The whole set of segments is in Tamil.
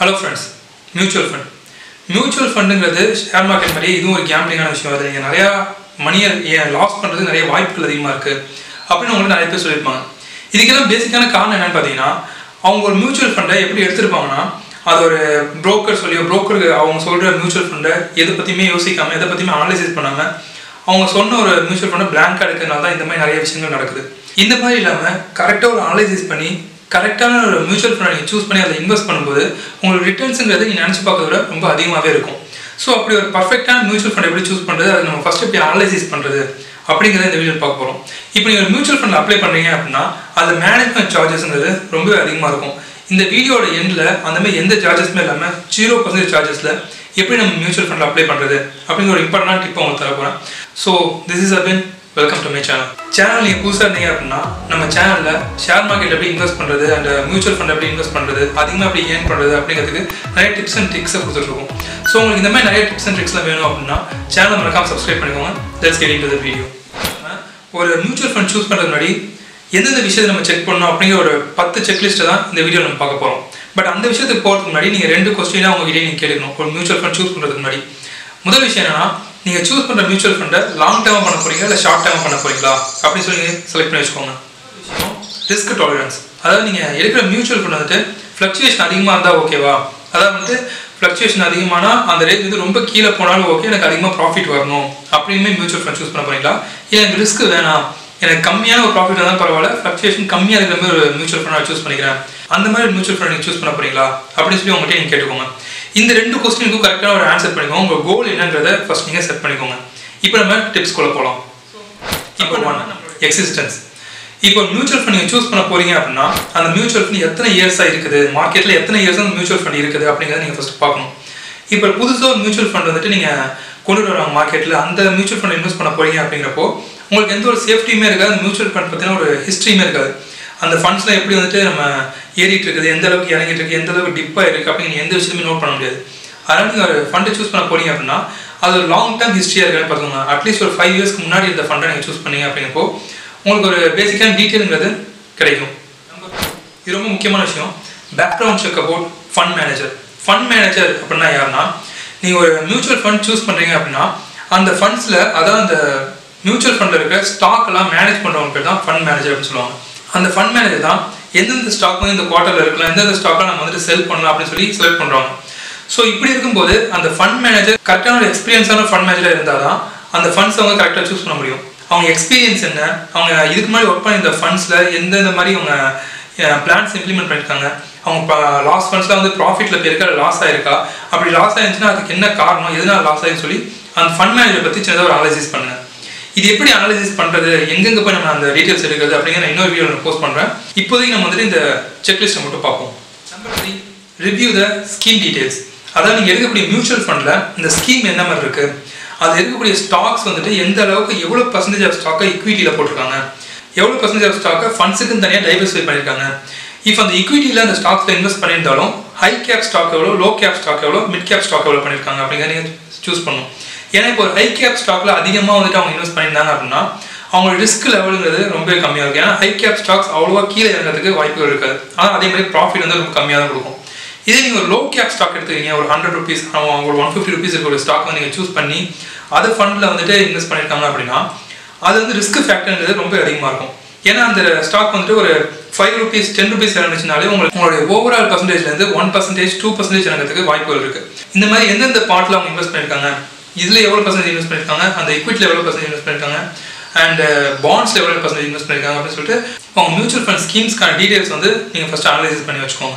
hello friends mutual fund mutual ஃபண்டுங்கிறது ஷேர் மார்க்கெட் மாதிரியே இதுவும் ஒரு கேம்பிளிங்கான விஷயம் அது நீங்கள் நிறையா மணியை லாஸ் பண்ணுறது நிறைய வாய்ப்புகள் அதிகமாக இருக்குது அப்படின்னு உங்களுக்கு நிறைய பேர் சொல்லியிருப்பாங்க இதுக்கெல்லாம் பேசிக்கான காரணம் என்னன்னு பார்த்தீங்கன்னா அவங்க ஒரு மியூச்சுவல் ஃபண்டை எப்படி எடுத்திருப்பாங்கன்னா அது ஒரு புரோக்கர் சொல்லியோ புரோக்கருக்கு அவங்க சொல்கிற மியூச்சுவல் ஃபண்டை எதை பற்றியுமே யோசிக்காமல் எதை பற்றியுமே அனலைசிஸ் பண்ணாமல் அவங்க சொன்ன ஒரு மியூச்சுவல் ஃபண்டை பிளாங்காக எடுக்கிறதுனால தான் இந்த மாதிரி நிறைய விஷயங்கள் நடக்குது இந்த மாதிரி இல்லாமல் கரெக்டாக ஒரு அனலைசிஸ் பண்ணி கரெக்டான ஒரு மியூச்சுவல் ஃபண்டை நீங்கள் சூஸ் பண்ணி அதில் இன்வெஸ்ட் பண்ணும்போது உங்களுக்கு ரிட்டர்ன்ஸுங்கிறது நீங்கள் நினச்சி பார்க்கறத விட ரொம்ப அதிகமாகவே இருக்கும் ஸோ அப்படி ஒரு பர்ஃபெக்டான மியூச்சுவல் ஃபண்ட் எப்படி சூஸ் பண்ணுறது அதை நம்ம ஃபஸ்ட் எப்படி அனலைசிஸ் பண்ணுறது அப்படிங்கிறத இந்த வீடியோ பார்க்க போகிறோம் இப்போ நீங்கள் ஒரு மியூச்சுவல் ஃபண்டில் அப்ளை பண்ணுறீங்க அப்படின்னா அது மேனேஜ்மெண்ட் சார்ஜஸ்ங்கிறது ரொம்பவே அதிகமாக இருக்கும் இந்த வீடியோட எண்டில் அந்த மாதிரி எந்த சார்ஜஸ்மே இல்லாமல் ஜீரோ பர்சன்டேஜ் சார்ஜஸில் எப்படி நம்ம மியூச்சுவல் ஃபண்டில் அப்ளை பண்ணுறது அப்படிங்கிற ஒரு இம்பார்ட்டன்ட் டிப் உங்களுக்கு தர போகிறேன் so this is Abin welcome to my channel channel நீங்கள் புதுசாக இருந்தீங்க அப்படின்னா நம்ம சேனலில் ஷேர் மார்க்கெட் எப்படி இன்வெஸ்ட் பண்ணுறது அண்ட் மியூச்சுவல் ஃபண்ட் எப்படி இன்வெஸ்ட் பண்ணுறது அதிகமாக எப்படி ஏர்ன் பண்ணுறது அப்படிங்கிறதுக்கு நிறைய டிப்ஸ் அண்ட் ட்ரிக்ஸை கொடுத்துட்ருக்கோம் ஸோ உங்களுக்கு இந்த மாதிரி நிறைய டிப்ஸ் அண்ட் ட்ரிக்ஸ்லாம் வேணும் அப்படின்னா சேனல் மறக்காம சப்ஸ்கிரைப் பண்ணிக்கோங்க let's get into the video ஒரு மியூச்சுவல் ஃபண்ட் சூஸ் பண்ணுறது முன்னாடி எந்தெந்த விஷயத்தை நம்ம செக் பண்ணணும் அப்படிங்கிற ஒரு பத்து செக்லிஸ்ட்டை தான் இந்த வீடியோ நம்ம பார்க்க போகிறோம் பட் அந்த விஷயத்துக்கு போகிறதுக்கு முன்னாடி நீங்கள் ரெண்டு கொஸ்டினாக உங்ககிட்ட நீங்கள் கேட்கணும் ஒரு மியூச்சுவல் ஃபண்ட் சூஸ் பண்ணுறதுக்கு முன்னாடி முதல் விஷயம் என்னன்னா நீங்கள் சூஸ் பண்ணுற மியூச்சுவல் ஃபண்டை லாங் டேர்மாக பண்ண போறீங்களா இல்லை ஷார்ட் டேர்மாக பண்ண போறீங்களா அப்படின்னு சொல்லி செலக்ட் பண்ணி வச்சுக்கோங்க ரிஸ்க் டாலரன்ஸ் அதாவது நீங்கள் எடுக்கிற மியூச்சுவல் ஃபண்ட் வந்துட்டு ஃப்ளக்சுவேஷன் அதிகமாக இருந்தால் ஓகேவா அதாவது வந்துட்டு ஃப்ளக்சுவேஷன் அதிகமானா அந்த ரேட் வந்து ரொம்ப கீழே போனாலும் ஓகே எனக்கு அதிகமாக ப்ராஃபிட் வரணும் அப்படியுமே மியூச்சுவல் ஃபண்ட் சூஸ் பண்ண போறீங்களா இல்லை எனக்கு ரிஸ்க் வேணாம் எனக்கு கம்மியான ஒரு ப்ராஃபிட் இருந்தால் பரவாயில்ல ஃப்ளக்சுவேஷன் கம்மியாக இருக்கிற மாதிரி ஒரு மியூச்சுவல் ஃபண்ட் சூஸ் பண்ணிக்கிறேன் அந்த மாதிரி ஒரு மியூச்சுவல் ஃபண்ட் நீங்கள் சூஸ் பண்ண போறீங்களா அப்படின்னு சொல்லி உங்கள்கிட்ட நீங்கள் கேட்டுக்கோங்க இந்த ரெண்டு கொஸ்டினுக்கும் கரெக்டான ஒரு ஆன்சர் பண்ணிக்கோங்க உங்கள் கோல் என்னன்றதை ஃபர்ஸ்ட் நீங்கள் செட் பண்ணிக்கோங்க இப்போ நம்ம டிப்ஸ் கொள்ள போகலாம் இப்போ ஒன் எக்ஸிஸ்டன்ஸ் இப்போ மியூச்சுவல் ஃபண்ட் நீங்கள் சூஸ் பண்ண போறீங்க அப்படின்னா அந்த மியூச்சுவல் ஃபண்ட் எத்தனை இயர்ஸாக இருக்குது மார்க்கெட்டில் எத்தனை இயர்ஸ் அந்த மியூச்சுவல் ஃபண்ட் இருக்குது அப்படிங்கிறத நீங்கள் ஃபஸ்ட் பார்க்கணும் இப்போ புதுசாக ஒரு மியூச்சுவல் ஃபண்ட் வந்துட்டு நீங்கள் கொண்டு வராங்க மார்க்கெட்டில் அந்த மியூச்சுவல் ஃபண்ட் இன்வெஸ்ட் பண்ண போறீங்க அப்படிங்கிறப்போ உங்களுக்கு எந்த ஒரு சேஃப்டியுமே இருக்காது அந்த மியூச்சுவல் ஃபண்ட் பற்றின ஒரு ஹிஸ்ட்ரியுமே இருக்காது அந்த ஃபண்ட்ஸ்லாம் எப்படி வந்துட்டு நம்ம ஏறிட்டு இருக்குது எந்த அளவுக்கு இறங்கிட்டு இருக்கு எந்த அளவுக்கு டிப்பாக இருக்குது அப்படின்னு எந்த விஷயத்தையுமே நோட் பண்ண முடியாது அதனால் நீங்கள் ஒரு ஃபண்டை சூஸ் பண்ண போறீங்க அப்படின்னா அது ஒரு லாங் டேர்ம் ஹிஸ்ட்ரியாக இருக்குன்னு பார்த்துக்கோங்க அட்லீஸ்ட் ஒரு ஃபைவ் இயர்ஸ்க்கு முன்னாடி இந்த ஃபண்டை நீங்கள் சூஸ் பண்ணீங்க அப்படிங்கிறப்போ உங்களுக்கு ஒரு பேசிக்கான டீட்டெயிலுங்கிறது கிடைக்கும் இது ரொம்ப முக்கியமான விஷயம் background check about fund manager fund manager அப்படின்னா யாருன்னா நீங்கள் ஒரு மியூச்சுவல் ஃபண்ட் சூஸ் பண்ணுறீங்க அப்படின்னா அந்த ஃபண்ட்ஸில் அதாவது அந்த மியூச்சுவல் ஃபண்டில் இருக்கிற ஸ்டாக் எல்லாம் மேனேஜ் பண்ணுறவங்க பேர் தான் ஃபண்ட் மேனேஜர் அப்படின்னு சொல்லுவாங்க அந்த ஃபண்ட் மேனேஜர் தான் எந்தெந்த ஸ்டாக் வந்து இந்த குவார்ட்டரில் இருக்கலாம் எந்தெந்த ஸ்டாக்லாம் நம்ம வந்துட்டு செல் பண்ணலாம் அப்படின்னு சொல்லி செலக்ட் பண்ணுறாங்க ஸோ இப்படி இருக்கும்போது அந்த ஃபண்ட் மேனேஜர் கரெக்டான ஒரு எக்ஸ்பீரியன்ஸான ஃபண்ட் மேனேஜராக இருந்தால் தான் அந்த ஃபண்ட்ஸ் அவங்க கரெக்டாக சூஸ் பண்ண முடியும் அவங்க எக்ஸ்பீரியன்ஸ் என்ன அவங்க இதுக்கு முன்னாடி ஒர்க் பண்ண இந்த ஃபண்ட்ஸில் எந்தெந்த மாதிரி அவங்க பிளான்ஸ் இம்ப்ளிமெண்ட் பண்ணியிருக்காங்க அவங்க லாஸ் ஃபண்ட்ஸில் வந்து ப்ராஃபிட்டில் போயிருக்கா லாஸ் ஆயிருக்கா அப்படி லாஸ் ஆயிருந்துச்சுன்னா அதுக்கு என்ன காரணம் எதனால் லாஸ் ஆயிருன்னு சொல்லி அந்த ஃபண்ட் மேனேஜரை பற்றி சின்னதாக ஒரு அனலைசிஸ் பண்ணுங்க இது எப்படி அனலைசிஸ் பண்ணுறது எங்கெங்கே போய் நம்ம அந்த டீட்டெயில்ஸ் எடுக்கிறது அப்படிங்கிற நான் இன்னொரு வீடியோ நான் போஸ்ட் பண்ணுறேன் இப்போதைக்கு நம்ம வந்துட்டு இந்த செக்லிஸ்ட்டை மட்டும் பார்ப்போம் number three review the scheme details அதாவது நீங்கள் எடுக்கக்கூடிய மியூச்சுவல் ஃபண்டில் இந்த ஸ்கீம் என்ன மாதிரி இருக்குது அது இருக்கக்கூடிய ஸ்டாக்ஸ் வந்துட்டு எந்த அளவுக்கு எவ்வளோ பர்சன்டேஜ் ஆஃப் ஸ்டாக்கை இக்விட்டியில் போட்டிருக்காங்க எவ்வளோ பர்சன்டேஜ் ஆஃப் ஸ்டாக்கை ஃபண்ட்ஸுக்குன்னு தனியாக டைவர்சிஃபை பண்ணியிருக்காங்க இஃப் அந்த இக்விட்டியில் அந்த ஸ்டாக்ஸில் இன்வெஸ்ட் பண்ணியிருந்தாலும் ஹை கேப் ஸ்டாக் எவ்வளோ லோ கேப் ஸ்டாக் எவ்வளோ மிட் கேப் ஸ்டாக் எவ்வளோ பண்ணியிருக்காங்க அப்படிங்கிறத நீங்கள் சூஸ் பண்ணணும் ஏன்னா இப்போ ஒரு ஹை கேப் ஸ்டாக்ல அதிகமாக வந்துட்டு அவங்க இன்வெஸ்ட் பண்ணியிருந்தாங்க அப்படின்னா அவங்களோட ரிஸ்க் லெவலுங்கிறது ரொம்ப கம்மியாக இருக்கும் ஏன்னா ஹை கேப் ஸ்டாக்ஸ் அவ்வளோவா கீழே இறங்கிறதுக்கு வாய்ப்புகள் இருக்காது ஆனால் அதே மாதிரி ப்ராஃபிட் வந்து ரொம்ப கம்மியாக தான் கொடுக்கும் இதே நீங்கள் ஒரு லோ கேப் ஸ்டாக் எடுத்துக்கிறீங்க ஒரு ஹண்ட்ரட் ருபீஸ் ஒரு ஒன் ஃபிஃப்டி ருபீஸ் இருக்க ஒரு ஸ்டாக் வந்து நீங்கள் சூஸ் பண்ணி அதை ஃபண்டில் வந்துட்டு இன்வெஸ்ட் பண்ணியிருக்காங்க அப்படின்னா அது வந்து ரிஸ்க் ஃபேக்டர்ங்கிறது ரொம்ப அதிகமாக இருக்கும் ஏன்னா அந்த ஸ்டாக் வந்துட்டு ஒரு ஃபைவ் ருபீஸ் டென் ருபீஸ் இறங்குச்சுனாலே உங்களுக்கு உங்களுடைய ஓவரால் பர்சன்டேஜ்லேருந்து ஒன் பர்சன்டேஜ் டூ பர்சன்டேஜ் இறங்கிறதுக்கு வாய்ப்புகள் இருக்குது இந்த மாதிரி எந்தெந்த பார்ட்டில் அவங்க இன்வெஸ்ட் பண்ணியிருக்காங்க இதில் எவ்வளோ பர்சன்டேஜ் இன்வெஸ்ட் பண்ணியிருக்காங்க அந்த இக்விட்டியில் எவ்வளோ பர்சன்டேஜ் இன்வெஸ்ட் பண்ணியிருக்காங்க அண்ட் பாண்ட்ஸில் எவ்வளோ பர்சன்டேஜ் இன்வெஸ்ட் பண்ணியிருக்காங்க அப்படின்னு சொல்லிட்டு அவங்க மியூச்சுவல் ஃபண்ட் ஸ்கீம்ஸ்க்கான டீடைல்ஸ் வந்து நீங்கள் ஃபஸ்ட்டு அனலைசிஸ் பண்ணி வச்சுக்கோங்க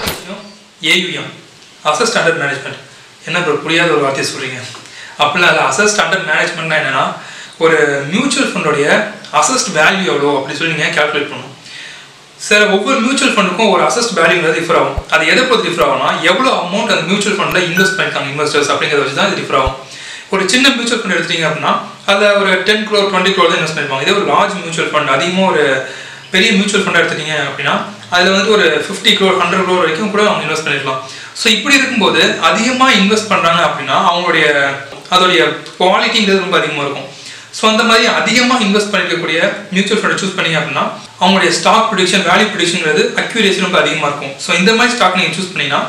ஏயுஎம் அசஸ் ஸ்டாண்டர்ட் மேனேஜ்மெண்ட் என்ன ப்ரோ புரியாத ஒரு வார்த்தையை சொல்கிறீங்க அப்படிலாம் இல்லை அசஸ் ஸ்டாண்டர்ட் மேனேஜ்மெண்ட்னா என்னென்னா ஒரு மியூச்சுவல் ஃபண்டோடைய அசஸ்ட் வேல்யூ எவ்வளோ அப்படி சொல்லி நீங்கள் கேல்குலேட் பண்ணணும் சார் ஒவ்வொரு மியூச்சுவல் ஃபண்டுக்கும் ஒரு அசஸ்ட் வேல்யூங்கிறது டிஃபர் ஆகும் அது எதை பொறுத்து டிஃபர் ஆகும்னா எவ்வளோ அமௌண்ட் அந்த மியூச்சுவல் ஃபண்டில் இன்வெஸ்ட் பண்ணியிருக்காங்க இன்வெஸ்டர்ஸ் அப்படிங்கிறத வச்சு தான் இது டிஃபர் ஆகும் ஒரு சின்ன மியூச்சுவல் ஃபண்ட் எடுத்தீங்க அப்படின்னா அதில் ஒரு டென் க்ரோர் டுவெண்ட்டி க்ரோர் தான் இன்வெஸ்ட் பண்ணிருப்பாங்க இதே ஒரு லார்ஜ் மியூச்சுவல் ஃபண்ட் அதிகமாக ஒரு பெரிய மியூச்சுவல் ஃபண்ட் எடுத்துட்டீங்க அப்படின்னா அதில் வந்துட்டு ஒரு ஃபிஃப்டி க்ரோர் ஹண்ட்ரட் க்ரோர் வரைக்கும் கூட அவங்க இன்வெஸ்ட் பண்ணிருக்கலாம் ஸோ இப்படி இருக்கும்போது அதிகமாக இன்வெஸ்ட் பண்ணுறாங்க அப்படின்னா அவங்களுடைய அதோடைய குவாலிட்டிங்கிறது ரொம்ப அதிகமாக இருக்கும் ஸோ அந்த மாதிரி அதிகமாக இன்வெஸ்ட் பண்ணிருக்கக்கூடிய மியூச்சுவல் ஃபண்டை சூஸ் பண்ணீங்க அப்படின்னா அவங்களுடைய ஸ்டாக் ப்ரொடியூஷன் வேல்யூ ப்ரொடியூஷன்ங்கிறது அக்யூரேசி ரொம்ப அதிகமாக இருக்கும் ஸோ இந்த மாதிரி ஸ்டாக் நீங்கள் சூஸ் பண்ணீங்கன்னா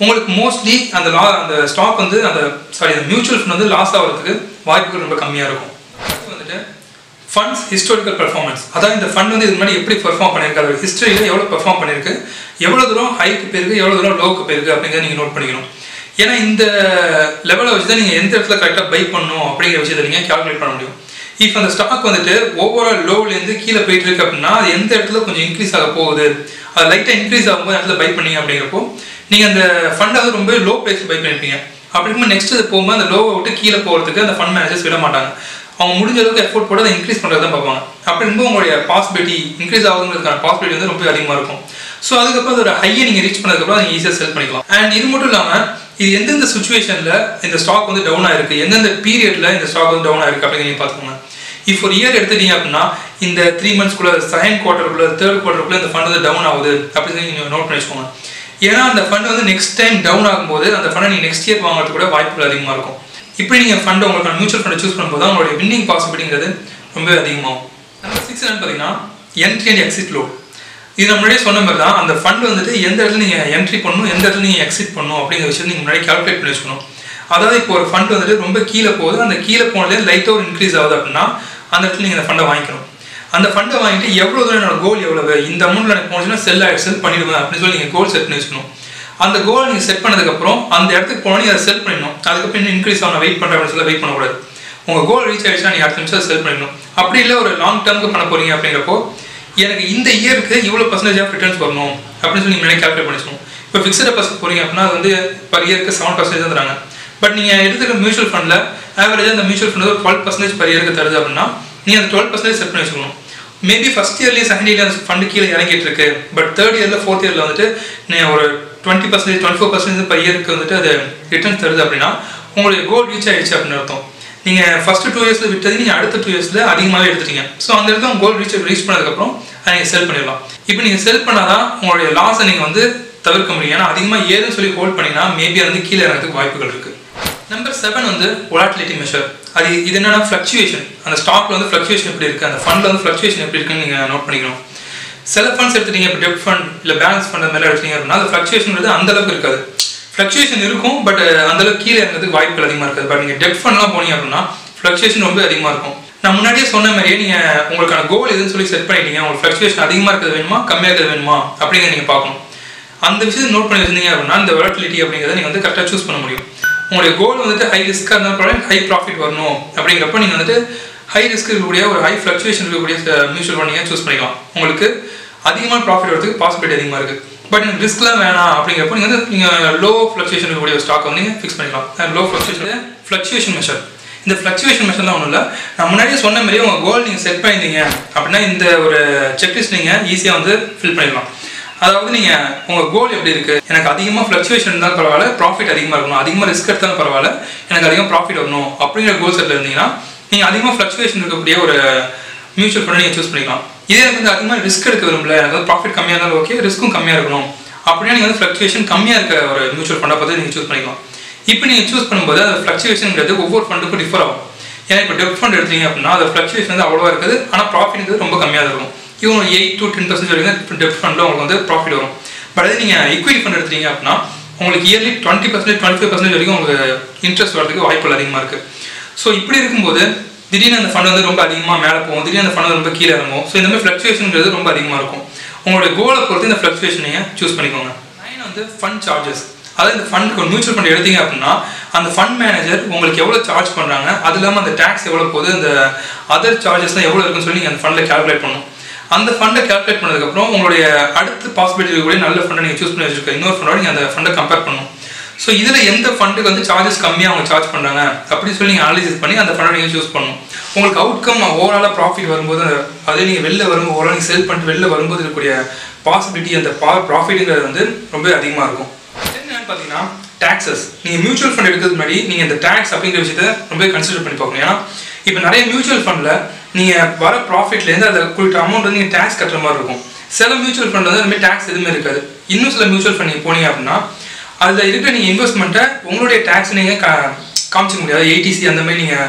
உங்களுக்கு மோஸ்ட்லி அந்த லா அந்த ஸ்டாக் வந்து அந்த சாரி அந்த மியூச்சுவல் ஃபண்ட் வந்து லாஸ் ஆகிறதுக்கு வாய்ப்புகள் ரொம்ப கம்மியாக இருக்கும் அடுத்து வந்துட்டு ஃபண்ட்ஸ் ஹிஸ்டாரிக்கல் பெர்ஃபார்மன்ஸ் அதாவது இந்த ஃபண்ட் வந்து இது முன்னாடி எப்படி பெர்ஃபார்ம் பண்ணியிருக்கு அதோட ஹிஸ்டரியில் எவ்வளோ பெர்ஃபார்ம் பண்ணியிருக்கு எவ்வளோ தூரம் ஹைக்கு போயிருக்கு எவ்வளோ தூரம் லோக்கு போயிருக்கு அப்படிங்கிறத நீங்கள் நோட் பண்ணிக்கணும் ஏன்னா இந்த லெவலை வச்சு தான் நீங்கள் எந்த இடத்துல கரெக்டாக பை பண்ணணும் அப்படிங்கிற விஷயத்தை நீங்கள் கால்குலேட் பண்ண முடியும் இப்போ அந்த ஸ்டாக் வந்துட்டு ஓவரால் லோவ்லேருந்து கீழே போயிட்டு இருக்கு அப்படின்னா அது எந்த இடத்துல கொஞ்சம் இன்க்ரீஸ் ஆக போகுது அது லைட்டாக இன்க்ரீஸ் ஆகும்போது இடத்துல பை பண்ணீங்க அப்படிங்கிறப்போ நீங்கள் அந்த ஃபண்டை வந்து ரொம்ப லோ ப்ரைஸ் பை பண்ணிருப்பீங்க அப்படி இருக்கும்போது நெக்ஸ்ட் இது போகும்போது அந்த லோவை விட்டு கீழே போகிறதுக்கு அந்த ஃபண்ட் மேனேஜர்ஸ் விட மாட்டாங்க அவங்க முடிஞ்ச அளவுக்கு எஃபோர்ட் போட்டு அதை இன்க்ரீஸ் பண்ணுறது தான் பார்ப்பாங்க அப்படி இருக்கும்போது உங்களுடைய பாசிபிலிட்டி இன்க்ரீஸ் ஆகுதுங்கிறதுக்கான பாசிபிலிட்டி வந்து ரொம்ப அதிகமாக இருக்கும் ஸோ அதுக்கப்புறம் அதோட ஹையை நீங்கள் ரீச் பண்ணதுக்கப்புறம் நீங்கள் ஈஸியாக செல் பண்ணிக்கலாம் அண்ட் இது மட்டும் இல்லாமல் இது எந்தெந்த சுச்சுவேஷனில் இந்த ஸ்டாக் வந்து டவுன் ஆயிருக்கு எந்தெந்த பீரியடில் இந்த ஸ்டாக் வந்து டவுன் ஆயிருக்கு அப்படின்னு நீங்கள் பார்த்துக்கோங்க இப்போ ஒரு இயர் எடுத்துட்டீங்க அப்படின்னா இந்த த்ரீ மந்த்ஸ்க்குள்ள செகண்ட் குவார்டருக்குள்ள தேர்ட் குவார்டருக்குள்ள இந்த ஃபண்ட் வந்து டவுன் ஆகுது அப்படின்னு நீங்கள் நோட் பண்ணி வச்சுக்கோங்க ஏன்னா அந்த ஃபண்ட் வந்து நெக்ஸ்ட் டைம் டவுன் ஆகும்போது அந்த ஃபண்டை நீங்கள் நெக்ஸ்ட் இயர் வாங்குறது கூட வாய்ப்புகள் அதிகமாக இருக்கும் இப்படி நீங்கள் ஃபண்ட் உங்களுக்கான மியூச்சுவல் ஃபண்டை சூஸ் பண்ணும்போது தான் உங்களுடைய வின்னிங் பாசிபிலிட்டிங்கிறது ரொம்ப அதிகமாகும் நம்பர் சிக்ஸ் என்னன்னு பார்த்தீங்கன்னா என்ட்ரி அண்ட் எக்ஸிட் லோ இது நம்ம முன்னாடியே சொன்ன மாதிரி தான் அந்த ஃபண்ட் வந்துட்டு எந்த இடத்துல நீங்கள் என்ட்ரி பண்ணணும் எந்த இடத்துல நீங்கள் எக்ஸிட் பண்ணணும் அப்படிங்கிற விஷயத்தை நீங்கள் முன்னாடி கால்குலேட் பண்ணி வச்சுக்கணும் அதாவது இப்போ ஒரு ஃபண்ட் வந்துட்டு ரொம்ப கீழே போகுது அந்த கீழே போனதே லைட்டாக ஒரு இன்க்ரீஸ் ஆகுது அப்படின்னா அந்த இடத்துல நீங்கள் அந்த ஃபண்டை வாங்கிக்கணும் அந்த ஃபண்டை வாங்கிட்டு எவ்வளோ தூரம் என்னோட கோல் எவ்வளவு இந்த அமௌண்ட்டில் எனக்கு போனுச்சுன்னா செல் ஆகிட்டு செல் பண்ணிடுவேன் அப்படின்னு சொல்லி நீங்கள் கோல் செட் பண்ணி வச்சுக்கணும் அந்த கோலை நீங்கள் செட் பண்ணதுக்கப்புறம் அந்த இடத்துக்கு போனோம் அதை செல் பண்ணிடணும் அதுக்கப்புறம் இன்னும் இன்க்ரீஸ் ஆகணும் வெயிட் பண்ணுறேன் அப்படின்னு சொல்லி வெயிட் பண்ணக்கூடாது உங்கள் கோல் ரீச் ஆகிடுச்சுன்னா நீங்கள் அடுத்த நிமிஷம் செல் பண்ணிடணும் அப்படி இல்லை ஒரு லாங் டேர்முக்கு பண்ண போகிறீங்க அப்படிங்கிறப்போ எனக்கு இந்த இயருக்கு இவ்வளோ பர்சன்டேஜ் ஆஃப் ரிட்டர்ன்ஸ் வரணும் அப்படின்னு சொல்லி நீங்கள் கால்குலேட் பண்ணிக்கணும் இப்போ ஃபிக்ஸட் டெபாசிட் போகிறீங்க அப்படின்னா அது வந்து பர் இயருக்கு செவன் பர்சன்டேஜ் தான் தராங்க பட் நீங்கள் எடுத்துக்கிற மியூச்சுவல் ஃபண்டில் ஆவரேஜாக அந்த மியூச்சுவல் ஃபண்ட் ஒரு டுவெல் பர்சன்டேஜ் பர் இயருக்கு தருது அப்படின்னா நீங்கள் அந்த டுவெல் பர்சன்டேஜ் செட் பண்ணி வச்சுக்கணும் மேபி ஃபஸ்ட் இயர்லேயே செகண்ட் இயர்ல அந்த ஃபண்டு கீழே இறங்கிட்டு இருக்கு பட் தேர்ட் இயரில் ஃபோர்த் இயரில் வந்துட்டு நீங்கள் ஒரு twenty percentage twenty four percentage per இயருக்கு வந்துட்டு அது ரிட்டர்ன் தருது அப்படின்னா உங்களுடைய கோல் ரீச் ஆயிடுச்சு அப்படின்னு அர்த்தம் நீங்கள் ஃபர்ஸ்ட் டூ இயர்ஸில் விட்டது நீங்கள் அடுத்த டூ இயர்ஸில் அதிகமாகவே எடுத்துட்டீங்க ஸோ அந்த இடத்துல உங்கள் கோல் ரீச் ரீச் பண்ணதுக்கப்புறம் அதை நீங்கள் செல் பண்ணிடலாம் இப்போ நீங்கள் செல் பண்ணாதான் உங்களுடைய லாஸை நீங்கள் வந்து தவிர்க்க முடியும் ஏன்னா அதிகமாக ஏதுன்னு சொல்லி ஹோல்ட் பண்ணிங்கன்னா மேபி அது வந்து கீழே இறங்கிறதுக்கு வாய்ப்புகள் இருக்குது நம்பர் செவன் வந்து ஒலாட்டிலிட்டி மெஷர் அது இது என்னன்னா ஃப்ளக்சுவேஷன் அந்த ஸ்டாக்ல வந்து ஃப்ளக்சுவேஷன் எப்படி இருக்குது அந்த ஃபண்டில் வந்து ஃப்ளக்சுவேஷன் எப்படி இருக்குன்னு நீங்கள் நோட் பண்ணிக்கணும் சில ஃபண்ட்ஸ் எடுத்துட்டீங்க இப்போ டெப்ட் ஃபண்ட் இல்லை பேலன்ஸ் ஃபண்ட் அந்த மாதிரி எடுத்தீங்க அப்படின்னா அந்த ஃப்ளக்சுவேஷன்றது அந்த அளவுக்கு இருக்காது ஃப்ளக்சுவேஷன் இருக்கும் பட் அந்த அளவுக்கு கீழே இறங்கிறதுக்கு வாய்ப்புகள் அதிகமாக இருக்காது பட் நீங்கள் டெப்ட் ஃபண்ட்லாம் போனீங்க அப்படின்னா ஃப்ளக்சுவேஷன் ரொம்ப அதிகமாக இருக்கும் நான் முன்னாடியே சொன்ன மாதிரியே நீங்கள் உங்களுக்கான கோல் எதுன்னு சொல்லி செட் பண்ணிட்டீங்க உங்களுக்கு ஃப்ளக்சுவேஷன் அதிகமாக இருக்கிறது வேணுமா கம்மியாக இருக்கிறது வேணுமா அப்படிங்கிறத நீங்கள் பார்க்கணும் அந்த விஷயத்தை நோட் பண்ணி வச்சிருந்தீங்க அப்படின்னா இந்த வெலட்டிலிட்டி அப்படிங்கிறத நீங்கள் வந்து கரெக்டாக சூஸ் பண்ண முடியும் உங்களுடைய கோல் வந்துட்டு ஹை ரிஸ்க்காக இருந்தாலும் பரவாயில்ல ஹை ப்ராஃபிட் வரணும் அப்படிங்கிறப்ப நீங்கள் வந்துட்டு ஹை ரிஸ்க் இருக்கக்கூடிய ஒரு ஹை ஃப்ளக்சுவேஷன் இருக்கக்கூடிய மியூச்சுவல் ஃபண்ட் நீங்கள் சூஸ் பண்ணிக்கலாம் உங்களுக்கு அதிகமான ப்ராஃபிட் வரதுக்கு பாசிபிலிட்டி அதிகமாக இருக்குது பட் எனக்கு ரிஸ்க்லாம் வேணாம் அப்படிங்கிறப்ப நீங்கள் வந்து நீங்கள் லோ ஃப்ளக்சுவேஷன் இருக்கக்கூடிய ஒரு ஸ்டாக் வந்து நீங்கள் ஃபிக்ஸ் பண்ணிக்கலாம் லோ ஃப்ளக்சுவேஷன் ஃப்ளக்சுவேஷன் மெஷர் இந்த ஃப்ளக்சுவேஷன் மெஷர்லாம் ஒன்றும் இல்லை நான் முன்னாடியே சொன்ன மாதிரியே உங்கள் கோல் நீங்கள் செட் பண்ணியிருந்தீங்க அப்படின்னா இந்த ஒரு செக்லிஸ்ட் நீங்கள் ஈஸியாக வந்து ஃபில் பண்ணிடலாம் அதாவது நீங்கள் உங்கள் கோல் எப்படி இருக்குது எனக்கு அதிகமாக ஃப்ளக்சுவேஷன் இருந்தாலும் பரவாயில்ல ப்ராஃபிட் அதிகமாக இருக்கணும் அதிகமாக ரிஸ்க் எடுத்தாலும் பரவாயில்ல எனக்கு அதிகமாக ப்ராஃபிட் வரணும் அப்படிங்கிற கோல் செட்டில் இருந்தீங்கன்னா நீங்கள் அதிகமாக ஃப்ளக்சுவேஷன் இருக்கக்கூடிய ஒரு மியூச்சுவல் ஃபண்டை நீங்கள் சூஸ் பண்ணிக்கலாம் இதே எனக்கு வந்து அதிகமாக ரிஸ்க் எடுக்க விரும்பல எனக்கு வந்து ப்ராஃபிட் கம்மியாக இருந்தாலும் ஓகே ரிஸ்க்கும் கம்மியாக இருக்கணும் அப்படின்னா நீங்கள் வந்து ஃப்ளக்சுவேஷன் கம்மியாக இருக்க ஒரு மியூச்சுவல் ஃபண்டை பார்த்து நீங்கள் சூஸ் பண்ணிக்கலாம் இப்போ நீங்கள் சூஸ் பண்ணும்போது அந்த ஃப்ளக்சுவேஷன்ங்கிறது ஒவ்வொரு ஃபண்டுக்கும் டிஃபர் ஆகும் ஏன்னா இப்போ டெப்ட் ஃபண்ட் எடுத்தீங்க அப்படின்னா அது ஃப்ளக்சுவேஷன் வந்து அவ்வளோவா இருக்குது ஆனால் ப்ராஃபிட்ங்கிறது ரொம்ப கம்மியாக இருக்கும் இவங்க எயிட் டு டென் பர்சன்ட் வரைக்கும் டெப்ட் ஃபண்டில் உங்களுக்கு வந்து ப்ராஃபிட் வரும் பட் அதே நீங்கள் ஈக்விட்டி ஃபண்ட் எடுத்தீங்க அப்படின்னா உங்களுக்கு yearly twenty percentage twenty five percentage வரைக்கும் உங்களுக்கு இன்ட்ரெஸ்ட் வரதுக்கு வாய்ப்புகள் அதிகமாக இருக்குது ஸோ இப்படி இருக்கும்போது திடீர்னு அந்த ஃபண்ட் வந்து ரொம்ப அதிகமாக மேலே போகும் திடீர்னு அந்த ஃபண்ட் ரொம்ப கீழே இறங்கும் ஸோ இந்த மாதிரி ஃப்ளக்சுவேஷன்ங்கிறது ரொம்ப அதிகமாக இருக்கும் உங்களுடைய கோலை பொறுத்து இந்த ஃப்ளக்சுவேஷன் நீங்கள் சூஸ் பண்ணிக்கோங்க நைன் வந்து ஃபண்ட் சார்ஜஸ் அதாவது இந்த ஃபண்ட் ஒரு மியூச்சுவல் ஃபண்ட் எடுத்தீங்க அப்படின்னா அந்த ஃபண்ட் மேனேஜர் உங்களுக்கு எவ்வளோ சார்ஜ் பண்ணுறாங்க அது இல்லாமல் அந்த டேக்ஸ் எவ்வளோ போகுது அந்த அதர் சார்ஜஸ்லாம் எவ்வளோ இருக்குன்னு சொல்லி நீங்கள் அந்த ஃபண்டில் கால்குலேட் பண்ணணும் அந்த ஃபண்டை கால்குலேட் பண்ணதுக்கப்புறம் உங்களுடைய அடுத்த பாசிபிலிட்டி இருக்கக்கூடிய நல்ல ஃபண்டை நீங்கள் சூஸ் பண்ணி வச்சிருக்க இன்னொரு ஃபண்டோட நீங்கள் அந்த ஃபண்டை கம்பேர் பண்ணணும் ஸோ இதில் எந்த ஃபண்டுக்கு வந்து சார்ஜஸ் கம்மியாக அவங்க சார்ஜ் பண்ணுறாங்க அப்படின்னு சொல்லி நீங்கள் அனாலிசிஸ் பண்ணி அந்த ஃபண்டை நீங்கள் சூஸ் பண்ணணும் உங்களுக்கு அவுட்கம் ஓவராலாக ப்ராஃபிட் வரும்போது அதே நீங்கள் வெளில வரும்போது ஓவரால் நீங்கள் செல் பண்ணிட்டு வெளில வரும்போது இருக்கக்கூடிய பாசிபிலிட்டி அந்த பா ப்ராஃபிட்டுங்கிறது வந்து ரொம்ப அதிகமாக இருக்கும் என்னன்னு பார்த்தீங்கன்னா டேக்ஸஸ் நீங்கள் மியூச்சுவல் ஃபண்ட் எடுக்கிறது முன்னாடி நீங்கள் இந்த டேக்ஸ் அப்படிங்கிற விஷயத்தை ரொம்ப கன்சிடர் பண்ணி பார்க்கணும் ஏன்னா இப்போ நிறைய மியூச்சுவல் ஃபண்டில் நீங்கள் வர ப்ராஃபிட்லேருந்து அதை குறிப்பிட்ட அமௌண்ட் வந்து நீங்கள் டேக்ஸ் கட்டுற மாதிரி இருக்கும் சில மியூச்சுவல் ஃபண்ட் வந்து அதுமாதிரி டேக்ஸ் எதுவுமே இருக்காது இன்னும் சில மியூச்சுவல் ஃபண்ட் நீங்கள் போனீங்க அப்படின்னா அதில் இருக்கிற நீங்கள் இன்வெஸ்ட்மெண்ட்டை உங்களுடைய டேக்ஸ் நீங்கள் கா காமிச்சிக்க முடியாது ஏடிசி அந்த மாதிரி நீங்கள்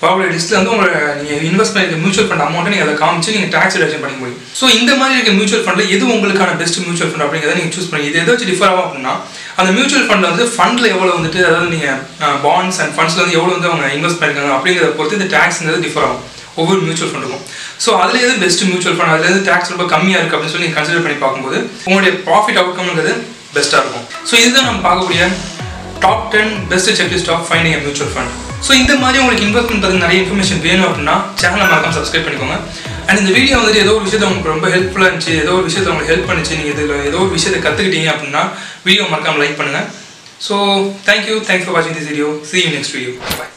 வரக்கூடிய லிஸ்ட்டில் வந்து உங்களை நீங்கள் இன்வெஸ்ட் பண்ணிருக்க மியூச்சுவல் ஃபண்ட் அமௌண்ட்டை நீங்கள் அதை காமிச்சு நீங்கள் டேக்ஸ் ரிடக்ஷன் பண்ணிக்க முடியும் ஸோ இந்த மாதிரி இருக்க மியூச்சுவல் ஃபண்டில் எது உங்களுக்கான பெஸ்ட் மியூச்சுவல் ஃபண்ட் அப்படிங்கிறத நீங்கள் சூஸ் பண்ணி இது எதை வச்சு டிஃபர் ஆகும் அப்படின்னா அந்த மியூச்சுவல் ஃபண்ட் வந்து ஃபண்டில் எவ்வளோ வந்துட்டு அதாவது நீங்கள் பாண்ட்ஸ் அண்ட் ஃபண்ட்ஸில் வந்து எவ்வளோ வந்து அவங்க இன்வெஸ்ட் பண்ணிருக்காங்க அப்படிங்கிறத பொறுத்து இந்த டேக்ஸ்ங்கிறது டிஃபர் ஆகும் ஒவ்வொரு மியூச்சுவல் ஃபண்டுக்கும் ஸோ அதில் எது பெஸ்ட் மியூச்சுவல் ஃபண்ட் அதில் எது டேக்ஸ் ரொம்ப கம்மியாக இருக்குது அப்படின்னு சொல்லி நீங்கள் கன்சிடர் பண்ணி பார்க்கும்போது உங்களுடைய ப்ராஃபிட் அவுட்கம்ங்கிறது பெஸ்ட்டாக இருக்கும் ஸோ இதுதான் நம்ம பார்க்கக்கூடிய top ten best checklist of finding mutual fund so இந்த மாதிரி உங்களுக்கு இன்வெஸ்ட்மெண்ட் பற்றி நிறைய இன்ஃபர்மேஷன் வேணும் அப்படின்னா சேனலை மறக்காம சப்ஸ்கிரைப் பண்ணிக்கோங்க அண்ட் இந்த வீடியோ வந்துட்டு ஏதோ ஒரு விஷயத்தை உங்களுக்கு ரொம்ப ஹெல்ப்ஃபுல்லாக இருந்துச்சு ஏதோ ஒரு விஷயத்தை உங்களுக்கு ஹெல்ப் பண்ணிச்சு நீங்கள் இதில் ஏதோ ஒரு விஷயத்தை கற்றுக்கிட்டீங்க அப்படின்னா வீடியோ மறக்காம லைக் பண்ணுங்கள் ஸோ தேங்க்யூ தேங்க்ஸ் ஃபார் வாட்சிங் this video see you next video bye